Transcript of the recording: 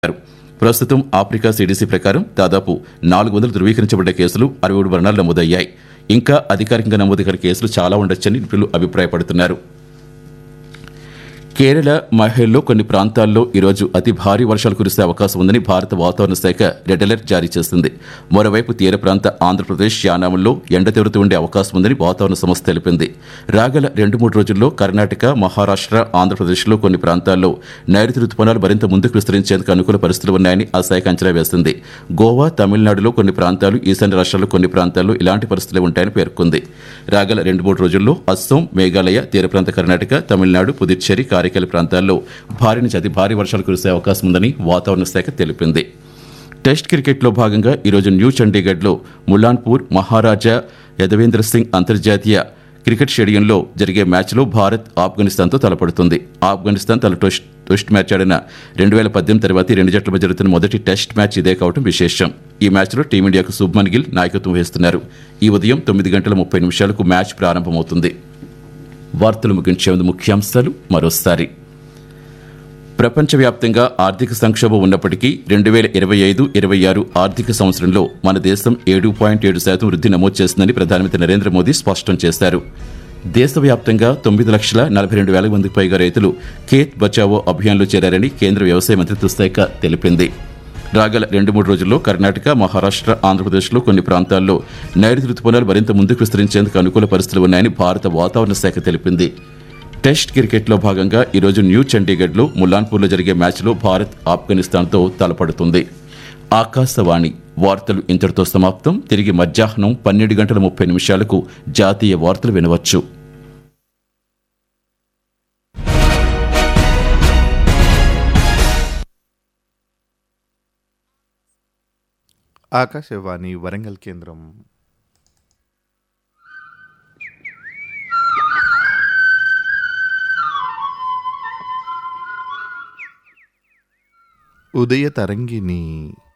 ప్రస్తుతం Africa CDC ప్రకారం దాదాపు నాలుగు వందలు ధృవీకరించబడ్డ కేసులు అరవై ఏడు మరణాలు నమోదయ్యాయి ఇంకా అధికారికంగా నమోదు కాని కేసులు చాలా ఉండొచ్చని నిపుణులు అభిప్రాయపడుతున్నారు కేరళ మహిళల్లో కొన్ని ప్రాంతాల్లో ఈరోజు అతి భారీ వర్షాలు కురిసే అవకాశం ఉందని భారత వాతావరణ శాఖ రెడ్ అలర్ట్ జారీ చేసింది మరోవైపు తీర ప్రాంత ఆంధ్రప్రదేశ్ యానాముల్లో ఎండ తీరుతూ ఉండే అవకాశం ఉందని వాతావరణ సంస్థ తెలిపింది రాగల రెండు మూడు రోజుల్లో కర్ణాటక మహారాష్ట్ర ఆంధ్రప్రదేశ్లో కొన్ని ప్రాంతాల్లో నైరుతి రుతుపవనాలు మరింత ముందుకు విస్తరించేందుకు అనుకూల పరిస్థితులు ఉన్నాయని ఆ శాఖ అంచనా వేసింది గోవా తమిళనాడులో కొన్ని ప్రాంతాలు ఈశాన్య రాష్ట్రాల్లో కొన్ని ప్రాంతాల్లో ఇలాంటి పరిస్థితులు ఉంటాయని పేర్కొంది రాగల రెండు మూడు రోజుల్లో అస్సోం మేఘాలయ తీర ప్రాంత కర్ణాటక తమిళనాడు పుదుచ్చేరి కారైకాలి ప్రాంతాల్లో భారీ నుంచి అతి భారీ వర్షాలు కురిసే అవకాశం ఉందని వాతావరణ శాఖ తెలిపింది టెస్ట్ క్రికెట్లో భాగంగా ఈరోజు న్యూ చండీగఢ్లో ములాన్పూర్ మహారాజా యదవేంద్ర సింగ్ అంతర్జాతీయ క్రికెట్ స్టేడియంలో జరిగే మ్యాచ్లో భారత్ ఆఫ్ఘనిస్తాన్తో తలపడుతుంది ఆఫ్ఘనిస్తాన్ తన టెస్ట్ టెస్ట్ మ్యాచ్ ఆడిన రెండు వేల పద్దెనిమిది తర్వాత ఈ రెండు జట్ల మధ్య జరుగుతున్న మొదటి టెస్ట్ మ్యాచ్ ఇదే కావడం విశేషం ఈ మ్యాచ్లో టీమిండియాకు శుభ్మన్ గిల్ నాయకత్వం వహిస్తున్నారు ఈ ఉదయం తొమ్మిది గంటల ముప్పై నిమిషాలకు మ్యాచ్ ప్రారంభమవుతుంది వార్తలు ముగించే ముందు ముఖ్యాంశాలు మరోసారి ప్రపంచవ్యాప్తంగా ఆర్థిక సంక్షోభం ఉన్నప్పటికీ రెండు వేల ఇరవై ఐదు ఇరవై ఆరు ఆర్థిక సంవత్సరంలో మన దేశం ఏడు పాయింట్ ఏడు శాతం వృద్ధి నమోదు చేసిందని ప్రధానమంత్రి నరేంద్ర మోదీ స్పష్టం చేశారు దేశవ్యాప్తంగా తొమ్మిది లక్షల నలభై రెండు వేల మందికి పైగా రైతులు ఖేత్ బచావో అభియాన్లో చేరారని కేంద్ర వ్యవసాయ మంత్రిత్వ శాఖ తెలిపింది రాగల రెండు మూడు రోజుల్లో కర్ణాటక మహారాష్ట్ర ఆంధ్రప్రదేశ్లో కొన్ని ప్రాంతాల్లో నైరుతి రుతుపవనాలు మరింత ముందుకు విస్తరించేందుకు అనుకూల పరిస్థితులు ఉన్నాయని భారత వాతావరణ శాఖ తెలిపింది టెస్ట్ క్రికెట్లో భాగంగా ఈరోజు న్యూ చండీగఢ్లో ములాన్పూర్లో జరిగే మ్యాచ్లో భారత్ ఆఫ్ఘనిస్తాన్తో తలపడుతుంది ఆకాశవాణి వార్తలు ఇంతటితో సమాప్తం తిరిగి మధ్యాహ్నం పన్నెండు గంటల ముప్పై నిమిషాలకు జాతీయ వార్తలు వినవచ్చు ఆకాశవాణి వరంగల్ కేంద్రం ఉదయ తరంగిణి